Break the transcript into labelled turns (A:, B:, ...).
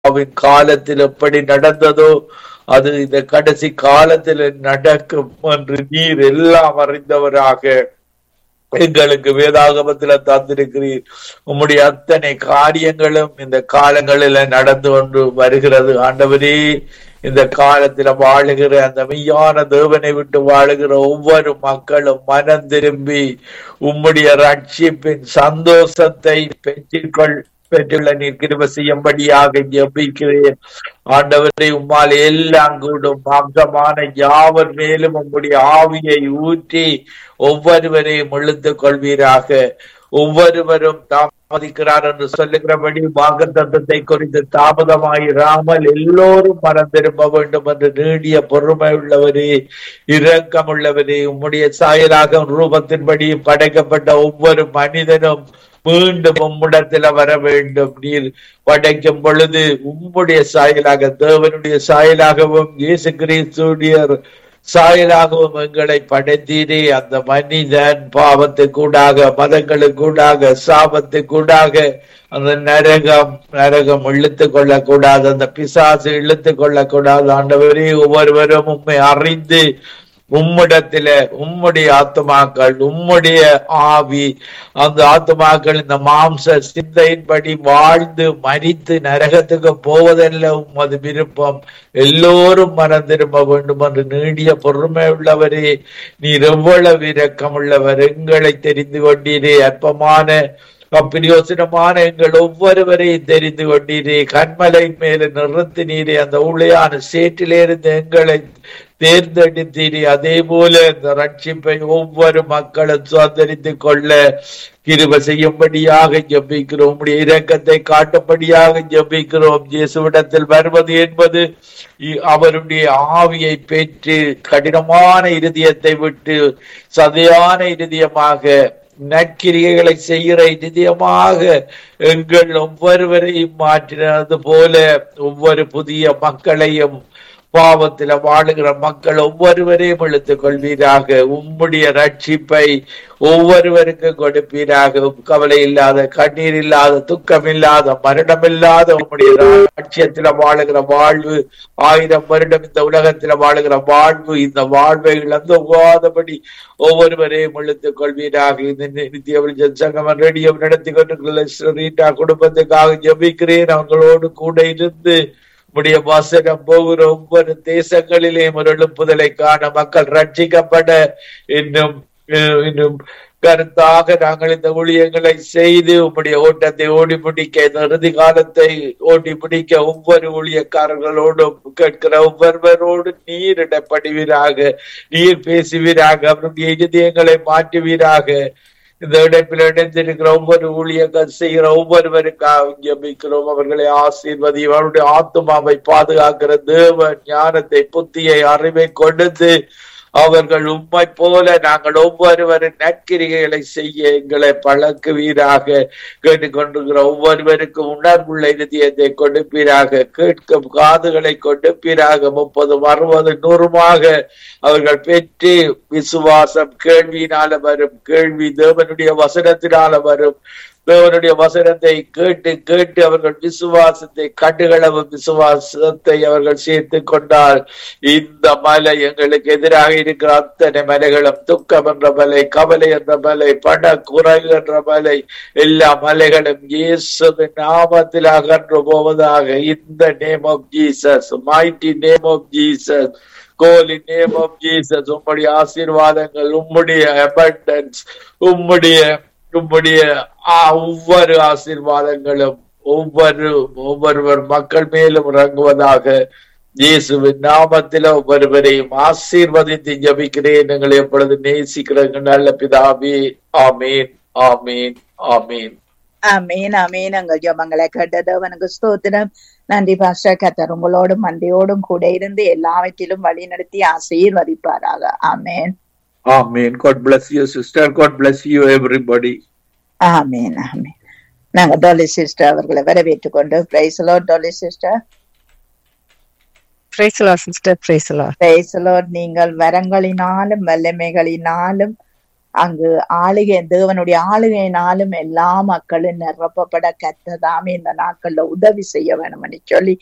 A: நோவாவின் காலத்தில் எப்படி நடந்ததோ அது இந்த கடைசி காலத்தில் நடக்கும் என்று நீர் எல்லாம் அறிந்தவராக எங்களுக்கு வேதாகமத்துல தந்திருக்கிறீர் உம்முடைய அத்தனை காரியங்களும் இந்த காலங்களில நடந்து கொண்டு வருகிறது ஆண்டவரே இந்த காலத்துல வாழுகிற அந்த மெய்யான தேவனை விட்டு வாழுகிற ஒவ்வொரு மக்களும் மனம் திரும்பி உம்முடைய ரட்சிப்பின் சந்தோஷத்தை பெற்றுக்கொள் பெற்றுள்ள நீர் கிருப செய்யும்படியாக ஜெபிக்கிறேன் ஆண்டவரை உம்மால் எல்லாம் கூடும் மாம்சமான யாவர் மேலும் உம்முடைய ஆவியை ஊற்றி ஒவ்வொருவரையும் இழுத்துக் கொள்வீராக ஒவ்வொருவரும் தாமதிக்கிறார் என்று சொல்லுகிறபடி வாக்குத்தத்தத்தை குறித்து தாமதமாயிராமல் எல்லோரும் மனம் திரும்ப வேண்டும் என்று நீடிய பொறுமை உள்ளவரே இரக்கம் உள்ளவரே உம்முடைய சாயலாக ரூபத்தின்படி படைக்கப்பட்ட ஒவ்வொரு மனிதனும் மீண்டும் உம்மிடத்துல வர வேண்டும் நீர் படைக்கும் பொழுது உம்முடைய சாயலாக தேவனுடைய சாயலாகவும் இயேசு கிறிஸ்துடைய சாயலாகவும் எங்களை படைத்தீரே அந்த மனிதன் பாவத்துக்கூடாக மதங்களுக்கூடாக சாபத்துக்கூடாக அந்த நரகம் நரகம் இழுத்து கொள்ளக்கூடாது அந்த பிசாசு இழுத்து கொள்ளக்கூடாது ஆண்டவரே ஒவ்வொருவரும் உண்மை அறிந்து உம்மிடத்தில உம்முடைய ஆத்மாக்கள் உம்முடைய ஆவி அந்த ஆத்மாக்கள் இந்த மாம்ச சிந்தையின்படி வாழ்ந்து மறித்து நரகத்துக்கு போவதல்ல உமது விருப்பம் எல்லோரும் மனம் திரும்ப வேண்டும் என்று நீடிய பொறுமை உள்ளவரே நீர் எவ்வளவு இரக்கம் உள்ளவர் எங்களை தெரிந்து கொண்டீரே அற்பமான அப்பிரியோசனமான எங்கள் ஒவ்வொருவரையும் தெரிந்து கொண்டீரே கண்மலை மேல நிறுத்தினீரே அந்த உளையான சேற்றிலிருந்து எங்களை தேர்ந்தெடுத்தீரே அதே போல இந்த ரட்சிப்பை ஒவ்வொரு மக்களும் சுதந்திரித்துக் கொள்ள கிருப செய்யும்படியாக ஜபிக்கிறோம் உடைய இரக்கத்தை காட்டும்படியாக ஜபிக்கிறோம் இயேசுவிடத்தில் வருவது என்பது அவருடைய ஆவியை பெற்று கடினமான இருதயத்தை விட்டு சதையான இருதயமாக நற்கிரிகைகளை செய்கிற நிதியமாக எங்கள் ஒவ்வொருவரையும் மாற்றினது போல ஒவ்வொரு புதிய மக்களையும் பாவத்தில் வாழுகிற மக்கள் ஒவ்வொருவரையும் இழுத்துக் கொள்வீராக உம்முடைய ரட்சிப்பை ஒவ்வொருவருக்கும் கொடுப்பீராக கவலை இல்லாத கண்ணீர் இல்லாத துக்கம் இல்லாத மரணம் இல்லாத உம்முடைய ராட்சியத்துல வாழுகிற வாழ்வு ஆயிரம் வருடம் இந்த உலகத்துல வாழுகிற வாழ்வு இந்த வாழ்வை இழந்து போகாதபடி ஒவ்வொருவரையும் இழுத்துக் கொள்வீராக இந்த நித்திய சங்கமன் ரேடியோ நடத்தி கொண்டிருக்கிற ரீட்டா குடும்பத்துக்காக ஜபிக்கிறேன் அவங்களோடு கூட இருந்து உடைய வசனம் போகிற ஒவ்வொரு தேசங்களிலேயும் ஒரு எழுப்புதலை காண மக்கள் ரட்சிக்கப்பட இன்னும் இன்னும் கருத்தாக நாங்கள் இந்த ஊழியங்களை செய்து உம்முடைய ஓட்டத்தை ஓடி முடிக்க இந்த இறுதி காலத்தை ஓடி முடிக்க ஒவ்வொரு ஊழியக்காரர்களோடும் கேட்கிற ஒவ்வொருவரோடு நீர் இடப்படுவீராக நீர் பேசுவீராக அவருடைய இதயங்களை மாற்றுவீராக இந்த இடைப்பில் இணைந்திருக்கிற ஒவ்வொரு ஊழியர்கள் செய்கிற ஒவ்வொருவருக்காக ஜபிக்கிறோம் அவர்களை ஆசீர்வதி அவருடைய ஆத்மாவை பாதுகாக்கிற தேவ ஞானத்தை புத்தியை அறிவை கொடுத்து அவர்கள் உண்மை போல நாங்கள் ஒவ்வொருவரும் நற்கிரிகைகளை செய்ய எங்களை பழக்குவீராக கேட்டுக்கொண்டிருக்கிற ஒவ்வொருவருக்கும் உணர்வுள்ள இருதயத்தை கொடுப்பீராக கேட்கும் காதுகளை கொடுப்பீராக முப்பது அறுபது நூறுமாக அவர்கள் பெற்று விசுவாசம் கேள்வியினால வரும் கேள்வி தேவனுடைய வசனத்தினால வரும் தேவனுடைய வசனத்தை கேட்டு கேட்டு அவர்கள் விசுவாசத்தை கட்டுகளவு விசுவாசத்தை அவர்கள் சேர்த்து கொண்டால் இந்த மலை எங்களுக்கு எதிராக இருக்கிற அத்தனை மலைகளும் துக்கம் என்ற மலை கவலை என்ற மலை பண குறை என்ற மலை எல்லா மலைகளும் இயேசுவின் நாமத்தில் அகன்று போவதாக இந்த name of Jesus mighty name of Jesus holy name of Jesus உம்முடைய ஆசீர்வாதங்கள் உம்முடைய அபண்டன்ஸ் உம்முடைய உம்முடைய ஒவ்வொரு ஆசீர்வாதங்களும் ஒவ்வொரு ஒவ்வொருவர் மக்கள் மேலும் இறங்குவதாக இயேசுவின் நாமத்தில் ஒவ்வொருவரையும் ஆசீர்வதித்து ஜபிக்கிறேன் எங்களை எப்பொழுது நேசிக்கிற நல்ல பிதாவே ஆமீன் ஆமீன் ஆமீன்
B: அமீன் அமீன் எங்கள் ஜபங்களை கேட்டதவனுக்கு ஸ்தோத்திரம் நன்றி பாஸ்டர் கத்தர் உங்களோடும் மந்தையோடும் கூட இருந்து எல்லாவற்றிலும் வழி நடத்தி ஆசீர்வதிப்பாராக ஆமேன்
A: Amen. God bless you, sister. God bless you, everybody.
B: ஆமீன் ஆமீன் நாங்க டோலி சிஸ்டர் அவர்களை வரவேற்றுக் கொண்டு praise the Lord Dolly sister
C: sister
B: praise the Lord நீங்கள் வரங்களினாலும் வல்லமைகளினாலும் அங்கு ஆளுகை தேவனுடைய ஆளுகையினாலும் எல்லா மக்களும் நிரப்பப்பட கத்ததாமே இந்த நாட்கள்ல உதவி செய்ய வேணும்னு சொல்லி